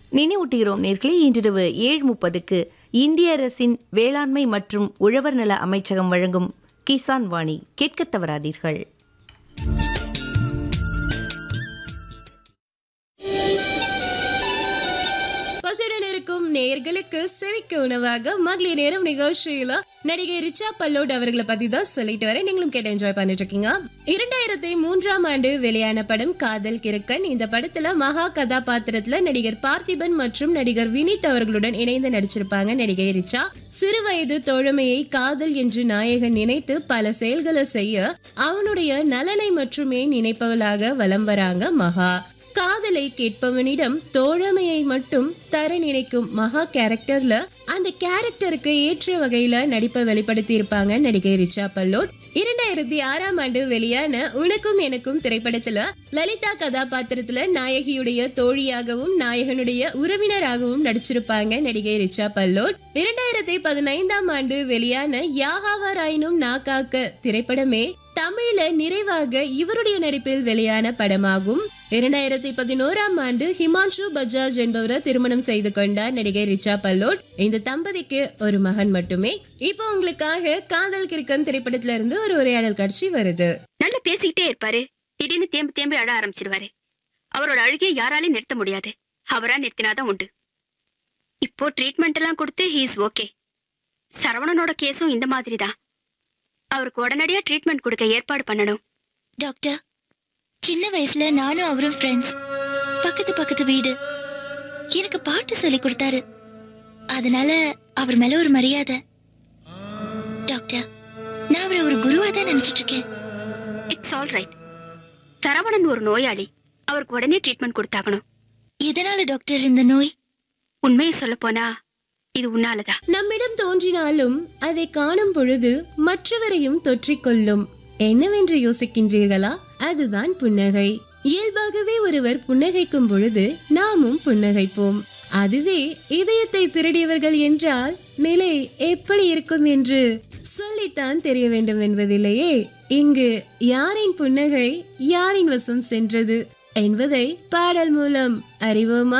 நினைவூட்டுகிறோம் நேர்களே இன்றிரவு ஏழு முப்பதுக்கு இந்திய அரசின் வேளாண்மை மற்றும் உழவர் நல அமைச்சகம் வழங்கும் கிசான் வாணி கேட்கத் தவறாதீர்கள் பசுடன் இருக்கும் நேயர்களுக்கு செவிக்க உணவாக மகளிர் நேரம் நிகழ்ச்சியில நடிகை ரிச்சா பல்லோட் அவர்களை பத்தி தான் சொல்லிட்டு வரேன் நீங்களும் கேட்டு என்ஜாய் பண்ணிட்டு இருக்கீங்க இரண்டாயிரத்தி மூன்றாம் ஆண்டு வெளியான படம் காதல் கிறுக்கன் இந்த படத்துல மகா கதாபாத்திரத்துல நடிகர் பார்த்திபன் மற்றும் நடிகர் வினித் அவர்களுடன் இணைந்து நடிச்சிருப்பாங்க நடிகை ரிச்சா சிறு வயது தோழமையை காதல் என்று நாயகன் நினைத்து பல செயல்களை செய்ய அவனுடைய நலனை மட்டுமே நினைப்பவளாக வலம் வராங்க மகா காதலை கேட்பவனிடம் தோழமையை மட்டும் தர நினைக்கும் மகா கேரக்டர்ல அந்த கேரக்டருக்கு ஏற்ற வகையில நடிப்பை வெளிப்படுத்தி இருப்பாங்க நடிகை ரிச்சா பல்லோட் இரண்டாயிரத்தி ஆறாம் ஆண்டு வெளியான உனக்கும் எனக்கும் திரைப்படத்துல லலிதா கதாபாத்திரத்துல நாயகியுடைய தோழியாகவும் நாயகனுடைய உறவினராகவும் நடிச்சிருப்பாங்க நடிகை ரிச்சா பல்லோட் இரண்டாயிரத்தி பதினைந்தாம் ஆண்டு வெளியான யாகாவராயினும் நாக்காக்க திரைப்படமே தமிழ்ல நிறைவாக இவருடைய நடிப்பில் வெளியான படமாகும் இரண்டாயிரத்தி பதினோராம் ஆண்டு ஹிமான்ஷு பஜாஜ் என்பவரை திருமணம் செய்து கொண்டார் நடிகை ரிச்சா பல்லோட் இந்த தம்பதிக்கு ஒரு மகன் மட்டுமே இப்போ உங்களுக்காக காதல் கிறுக்கன் திரைப்படத்துல இருந்து ஒரு உரையாடல் காட்சி வருது நல்லா பேசிக்கிட்டே இருப்பாரு திடீர்னு தேம்பி தேம்பி அழ ஆரம்பிச்சிருவாரு அவரோட அழுகையை யாராலையும் நிறுத்த முடியாது அவரா நிறுத்தினாதான் உண்டு இப்போ ட்ரீட்மெண்ட் எல்லாம் கொடுத்து ஹீஸ் ஓகே சரவணனோட கேஸும் இந்த மாதிரி தான் அவருக்கு உடனடியா ட்ரீட்மெண்ட் கொடுக்க ஏற்பாடு பண்ணணும் டாக்டர் சின்ன வயசுல நானும் அவரும் ஃப்ரெண்ட்ஸ் பக்கத்து பக்கத்து வீடு எனக்கு பாட்டு சொல்லி கொடுத்தாரு அதனால அவர் மேல ஒரு மரியாதை டாக்டர் நான் அவரை ஒரு குருவா தான் நினைச்சிட்டு இருக்கேன் இட்ஸ் ஆல் ரைட் சரவணன் ஒரு நோயாளி அவருக்கு உடனே ட்ரீட்மெண்ட் கொடுத்தாகணும் எதனால டாக்டர் இந்த நோய் உண்மையை சொல்ல போனா இது உன்னாலதான் நம்மிடம் தோன்றினாலும் அதை காணும் பொழுது மற்றவரையும் தொற்றிக்கொள்ளும் என்னவென்று யோசிக்கின்றீர்களா அதுதான் புன்னகை இயல்பாகவே ஒருவர் புன்னகைக்கும் பொழுது நாமும் புன்னகைப்போம் அதுவே இதயத்தை திருடியவர்கள் என்றால் நிலை எப்படி இருக்கும் என்று சொல்லித்தான் தெரிய வேண்டும் என்பதில்லையே இங்கு யாரின் புன்னகை யாரின் வசம் சென்றது என்பதை பாடல் மூலம் அறிவோமா